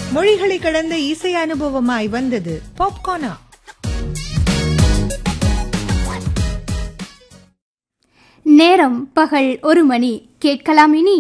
மொழிகளை கடந்த இசை அனுபவமாய் வந்தது பாப்கார்னா நேரம் பகல் ஒரு மணி கேட்கலாம் இனி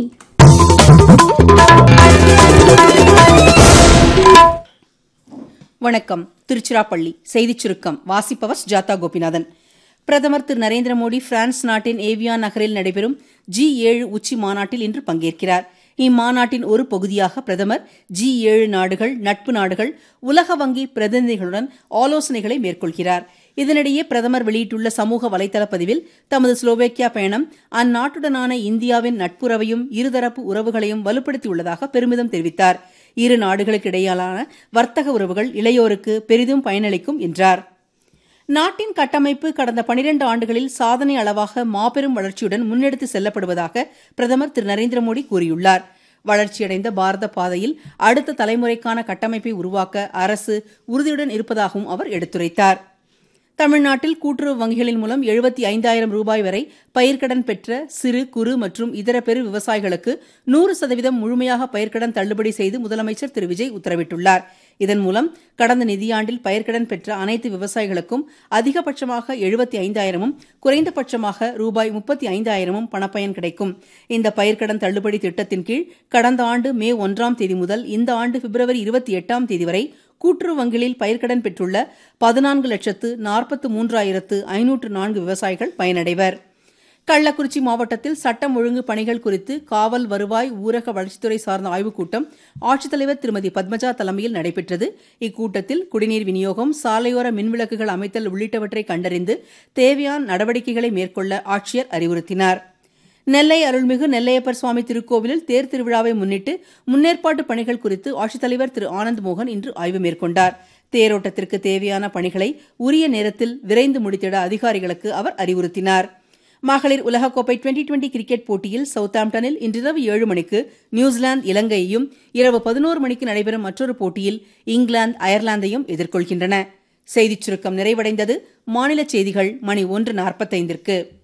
வணக்கம் திருச்சிராப்பள்ளி செய்திச் சுருக்கம் வாசிப்பவர் ஜாதா கோபிநாதன் பிரதமர் திரு நரேந்திர மோடி பிரான்ஸ் நாட்டின் ஏவியான் நகரில் நடைபெறும் ஜி ஏழு உச்சி மாநாட்டில் இன்று பங்கேற்கிறார் இம்மாநாட்டின் ஒரு பகுதியாக பிரதமர் ஜி ஏழு நாடுகள் நட்பு நாடுகள் உலக வங்கி பிரதிநிதிகளுடன் ஆலோசனைகளை மேற்கொள்கிறார் இதனிடையே பிரதமர் வெளியிட்டுள்ள சமூக வலைதள பதிவில் தமது ஸ்லோவேக்கியா பயணம் அந்நாட்டுடனான இந்தியாவின் நட்புறவையும் இருதரப்பு உறவுகளையும் வலுப்படுத்தியுள்ளதாக பெருமிதம் தெரிவித்தார் இரு நாடுகளுக்கிடையிலான வர்த்தக உறவுகள் இளையோருக்கு பெரிதும் பயனளிக்கும் என்றார் நாட்டின் கட்டமைப்பு கடந்த பனிரெண்டு ஆண்டுகளில் சாதனை அளவாக மாபெரும் வளர்ச்சியுடன் முன்னெடுத்து செல்லப்படுவதாக பிரதமர் திரு நரேந்திர மோடி கூறியுள்ளார் வளர்ச்சியடைந்த பாரத பாதையில் அடுத்த தலைமுறைக்கான கட்டமைப்பை உருவாக்க அரசு உறுதியுடன் இருப்பதாகவும் அவர் எடுத்துரைத்தார் தமிழ்நாட்டில் கூட்டுறவு வங்கிகளின் மூலம் எழுபத்தி ஐந்தாயிரம் ரூபாய் வரை பயிர்க்கடன் பெற்ற சிறு குறு மற்றும் இதர பெரு விவசாயிகளுக்கு நூறு சதவீதம் முழுமையாக பயிர்க்கடன் தள்ளுபடி செய்து முதலமைச்சர் திரு விஜய் உத்தரவிட்டுள்ளார் இதன் மூலம் கடந்த நிதியாண்டில் பயிர்க்கடன் பெற்ற அனைத்து விவசாயிகளுக்கும் அதிகபட்சமாக எழுபத்தி ஐந்தாயிரமும் குறைந்தபட்சமாக ரூபாய் முப்பத்தி ஐந்தாயிரமும் பணப்பயன் கிடைக்கும் இந்த பயிர்க்கடன் தள்ளுபடி திட்டத்தின் கீழ் கடந்த ஆண்டு மே ஒன்றாம் தேதி முதல் இந்த ஆண்டு பிப்ரவரி இருபத்தி எட்டாம் தேதி வரை கூட்டுறவு வங்கிகளில் பயிர்க்கடன் பெற்றுள்ள பதினான்கு லட்சத்து நாற்பத்து மூன்றாயிரத்து ஐநூற்று நான்கு விவசாயிகள் பயனடைவர் கள்ளக்குறிச்சி மாவட்டத்தில் சட்டம் ஒழுங்கு பணிகள் குறித்து காவல் வருவாய் ஊரக வளர்ச்சித்துறை சார்ந்த ஆய்வுக் கூட்டம் ஆட்சித்தலைவர் திருமதி பத்மஜா தலைமையில் நடைபெற்றது இக்கூட்டத்தில் குடிநீர் விநியோகம் சாலையோர மின்விளக்குகள் அமைத்தல் உள்ளிட்டவற்றை கண்டறிந்து தேவையான நடவடிக்கைகளை மேற்கொள்ள ஆட்சியர் அறிவுறுத்தினார் நெல்லை அருள்மிகு நெல்லையப்பர் சுவாமி திருக்கோவிலில் தேர் திருவிழாவை முன்னிட்டு முன்னேற்பாட்டு பணிகள் குறித்து ஆட்சித்தலைவர் திரு ஆனந்த் மோகன் இன்று ஆய்வு மேற்கொண்டார் தேரோட்டத்திற்கு தேவையான பணிகளை உரிய நேரத்தில் விரைந்து முடித்திட அதிகாரிகளுக்கு அவர் அறிவுறுத்தினார் மகளிர் உலகக்கோப்பை டுவெண்டி டுவெண்டி கிரிக்கெட் போட்டியில் சவுத்தாம்டனில் இன்றிரவு ஏழு மணிக்கு நியூசிலாந்து இலங்கையையும் இரவு பதினோரு மணிக்கு நடைபெறும் மற்றொரு போட்டியில் இங்கிலாந்து அயர்லாந்தையும் எதிர்கொள்கின்றன செய்திச் சுருக்கம் நிறைவடைந்தது மாநில செய்திகள் மணி ஒன்று நாற்பத்தைந்திற்கு